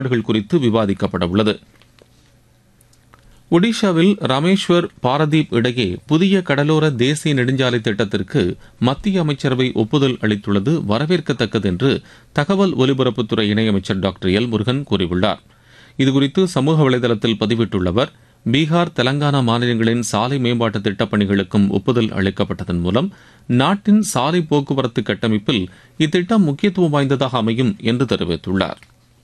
செயல்பாடுகள் குறித்து விவாதிக்கப்பட உள்ளது ஒடிஷாவில் ராமேஸ்வர் பாரதீப் இடையே புதிய கடலோர தேசிய நெடுஞ்சாலை திட்டத்திற்கு மத்திய அமைச்சரவை ஒப்புதல் அளித்துள்ளது வரவேற்கத்தக்கது என்று தகவல் ஒலிபரப்புத்துறை இணையமைச்சர் டாக்டர் எல் முருகன் கூறியுள்ளார் இதுகுறித்து சமூக வலைதளத்தில் பதிவிட்டுள்ள அவர் பீகார் தெலங்கானா மாநிலங்களின் சாலை மேம்பாட்டு திட்டப் பணிகளுக்கும் ஒப்புதல் அளிக்கப்பட்டதன் மூலம் நாட்டின் சாலை போக்குவரத்து கட்டமைப்பில் இத்திட்டம் முக்கியத்துவம் வாய்ந்ததாக அமையும் என்று தெரிவித்துள்ளார்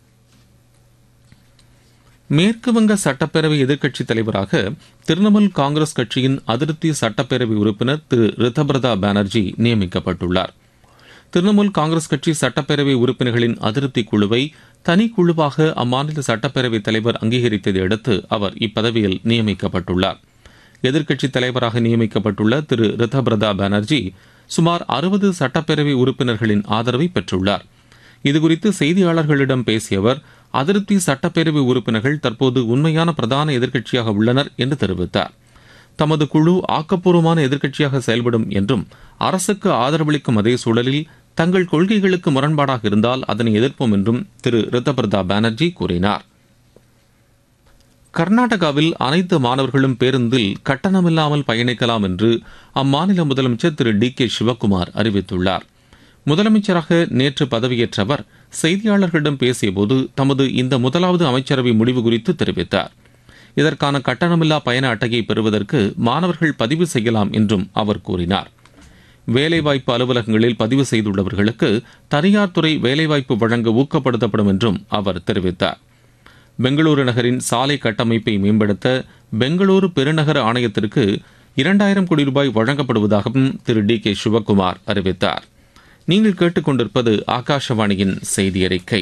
மேற்குவங்க சட்டப்பேரவை எதிர்க்கட்சித் தலைவராக திரிணாமுல் காங்கிரஸ் கட்சியின் அதிருப்தி சட்டப்பேரவை உறுப்பினர் திரு ரிதபிரதா பானர்ஜி நியமிக்கப்பட்டுள்ளார் திரிணாமுல் காங்கிரஸ் கட்சி சட்டப்பேரவை உறுப்பினர்களின் அதிருப்தி குழுவை தனிக்குழுவாக அம்மாநில சட்டப்பேரவைத் தலைவர் அங்கீகரித்ததை அடுத்து அவர் இப்பதவியில் நியமிக்கப்பட்டுள்ளார் எதிர்க்கட்சித் தலைவராக நியமிக்கப்பட்டுள்ள திரு ரிதபிரதா பானர்ஜி சுமார் அறுபது சட்டப்பேரவை உறுப்பினர்களின் ஆதரவை பெற்றுள்ளார் இதுகுறித்து செய்தியாளர்களிடம் பேசிய அவர் அதிருப்தி சட்டப்பேரவை உறுப்பினர்கள் தற்போது உண்மையான பிரதான எதிர்க்கட்சியாக உள்ளனர் என்று தெரிவித்தார் தமது குழு ஆக்கப்பூர்வமான எதிர்க்கட்சியாக செயல்படும் என்றும் அரசுக்கு ஆதரவளிக்கும் அதே சூழலில் தங்கள் கொள்கைகளுக்கு முரண்பாடாக இருந்தால் அதனை எதிர்ப்போம் என்றும் திரு ரித்தபிரதா பானர்ஜி கூறினார் கர்நாடகாவில் அனைத்து மாணவர்களும் பேருந்தில் கட்டணமில்லாமல் பயணிக்கலாம் என்று அம்மாநில முதலமைச்சர் திரு டி கே சிவக்குமார் அறிவித்துள்ளார் முதலமைச்சராக நேற்று பதவியேற்ற அவர் செய்தியாளர்களிடம் பேசியபோது தமது இந்த முதலாவது அமைச்சரவை முடிவு குறித்து தெரிவித்தார் இதற்கான கட்டணமில்லா பயண அட்டையை பெறுவதற்கு மாணவர்கள் பதிவு செய்யலாம் என்றும் அவர் கூறினார் வேலைவாய்ப்பு அலுவலகங்களில் பதிவு செய்துள்ளவர்களுக்கு தனியார் துறை வேலைவாய்ப்பு வழங்க ஊக்கப்படுத்தப்படும் என்றும் அவர் தெரிவித்தார் பெங்களூரு நகரின் சாலை கட்டமைப்பை மேம்படுத்த பெங்களூரு பெருநகர ஆணையத்திற்கு இரண்டாயிரம் கோடி ரூபாய் வழங்கப்படுவதாகவும் திரு டி கே சிவக்குமார் அறிவித்தார் நீங்கள் கேட்டுக்கொண்டிருப்பது ஆகாஷவாணியின் செய்தி அறிக்கை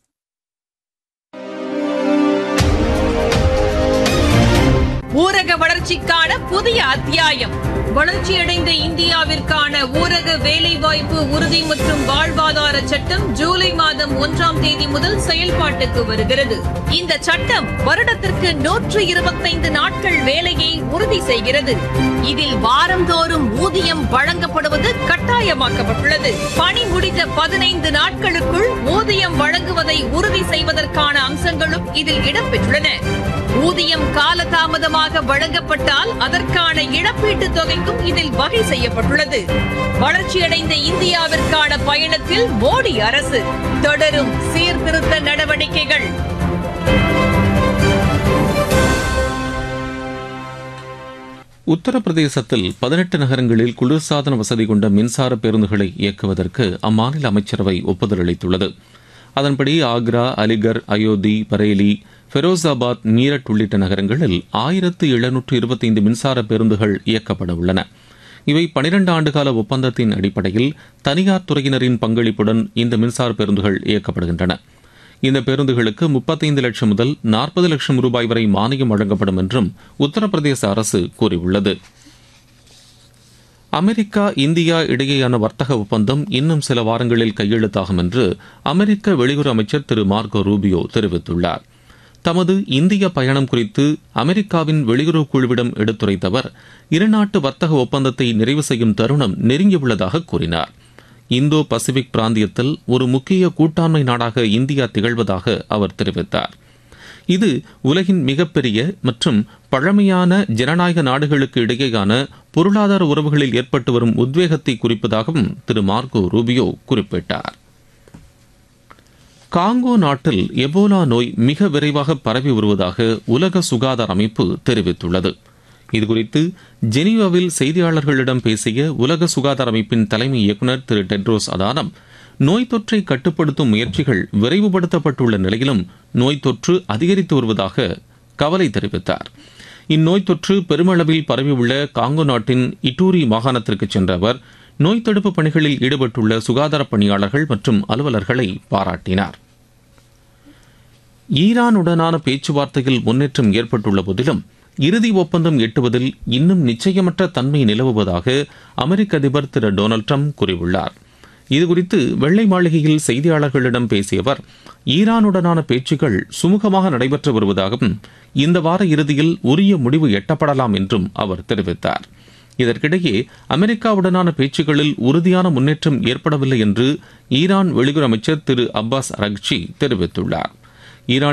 ஊரக வளர்ச்சிக்கான புதிய அத்தியாயம் வளர்ச்சியடைந்த இந்தியாவிற்கான ஊரக வேலைவாய்ப்பு உறுதி மற்றும் வாழ்வாதார சட்டம் ஜூலை மாதம் ஒன்றாம் தேதி முதல் செயல்பாட்டுக்கு வருகிறது இந்த சட்டம் வருடத்திற்கு நூற்று இருபத்தைந்து நாட்கள் வேலையை உறுதி செய்கிறது இதில் வாரந்தோறும் ஊதியம் வழங்கப்படுவது கட்டாயமாக்கப்பட்டுள்ளது பணி முடிந்த பதினைந்து நாட்களுக்குள் ஊதியம் வழங்குவதை உறுதி செய்வதற்கான அம்சங்களும் இதில் இடம்பெற்றுள்ளன ஊதியம் காலதாமதமாக வழங்கப்பட்டால் அதற்கான இழப்பீட்டுத் தொகைக்கும் இதில் வகை செய்யப்பட்டுள்ளது வளர்ச்சியடைந்த இந்தியாவிற்கான பயணத்தில் மோடி அரசு தொடரும் சீர்திருத்த நடவடிக்கைகள் உத்தரப்பிரதேசத்தில் பதினெட்டு நகரங்களில் குளிர்சாதன வசதி கொண்ட மின்சார பேருந்துகளை இயக்குவதற்கு அம்மாநில அமைச்சரவை ஒப்புதல் அளித்துள்ளது அதன்படி ஆக்ரா அலிகர் அயோத்தி பரேலி ஃபெரோசாபாத் மீரட் உள்ளிட்ட நகரங்களில் ஆயிரத்து எழுநூற்று இருபத்தைந்து மின்சார பேருந்துகள் இயக்கப்பட உள்ளன இவை பனிரெண்டு ஆண்டுகால ஒப்பந்தத்தின் அடிப்படையில் தனியார் துறையினரின் பங்களிப்புடன் இந்த மின்சார பேருந்துகள் இயக்கப்படுகின்றன இந்த பேருந்துகளுக்கு முப்பத்தைந்து லட்சம் முதல் நாற்பது லட்சம் ரூபாய் வரை மானியம் வழங்கப்படும் என்றும் உத்தரப்பிரதேச அரசு கூறியுள்ளது அமெரிக்கா இந்தியா இடையேயான வர்த்தக ஒப்பந்தம் இன்னும் சில வாரங்களில் கையெழுத்தாகும் என்று அமெரிக்க வெளியுறவு அமைச்சர் திரு மார்கோ ரூபியோ தெரிவித்துள்ளார் தமது இந்திய பயணம் குறித்து அமெரிக்காவின் வெளியுறவு குழுவிடம் எடுத்துரைத்தவர் இருநாட்டு வர்த்தக ஒப்பந்தத்தை நிறைவு செய்யும் தருணம் நெருங்கியுள்ளதாக கூறினார் இந்தோ பசிபிக் பிராந்தியத்தில் ஒரு முக்கிய கூட்டாண்மை நாடாக இந்தியா திகழ்வதாக அவர் தெரிவித்தார் இது உலகின் மிகப்பெரிய மற்றும் பழமையான ஜனநாயக நாடுகளுக்கு இடையேயான பொருளாதார உறவுகளில் ஏற்பட்டு வரும் உத்வேகத்தை குறிப்பதாகவும் திரு மார்கோ ரூபியோ குறிப்பிட்டார் காங்கோ நாட்டில் எபோலா நோய் மிக விரைவாக பரவி வருவதாக உலக சுகாதார அமைப்பு தெரிவித்துள்ளது இதுகுறித்து ஜெனீவாவில் செய்தியாளர்களிடம் பேசிய உலக சுகாதார அமைப்பின் தலைமை இயக்குநர் திரு டெட்ரோஸ் அதானம் நோய் தொற்றை கட்டுப்படுத்தும் முயற்சிகள் விரைவுபடுத்தப்பட்டுள்ள நிலையிலும் நோய் தொற்று அதிகரித்து வருவதாக கவலை தெரிவித்தார் இந்நோய் தொற்று பெருமளவில் பரவியுள்ள காங்கோ நாட்டின் இட்டூரி மாகாணத்திற்கு சென்ற அவர் நோய் தடுப்பு பணிகளில் ஈடுபட்டுள்ள சுகாதார பணியாளர்கள் மற்றும் அலுவலர்களை பாராட்டினார் ஈரானுடனான பேச்சுவார்த்தையில் முன்னேற்றம் ஏற்பட்டுள்ள போதிலும் இறுதி ஒப்பந்தம் எட்டுவதில் இன்னும் நிச்சயமற்ற தன்மை நிலவுவதாக அமெரிக்க அதிபர் திரு டொனால்டு ட்ரம்ப் கூறியுள்ளார் இதுகுறித்து வெள்ளை மாளிகையில் செய்தியாளர்களிடம் பேசிய அவர் ஈரானுடனான பேச்சுக்கள் சுமூகமாக நடைபெற்று வருவதாகவும் இந்த வார இறுதியில் உரிய முடிவு எட்டப்படலாம் என்றும் அவர் தெரிவித்தார் இதற்கிடையே அமெரிக்காவுடனான பேச்சுக்களில் உறுதியான முன்னேற்றம் ஏற்படவில்லை என்று ஈரான் வெளியுறவு அமைச்சர் திரு அப்பாஸ் அரக்சி தெரிவித்துள்ளார் ஈரான்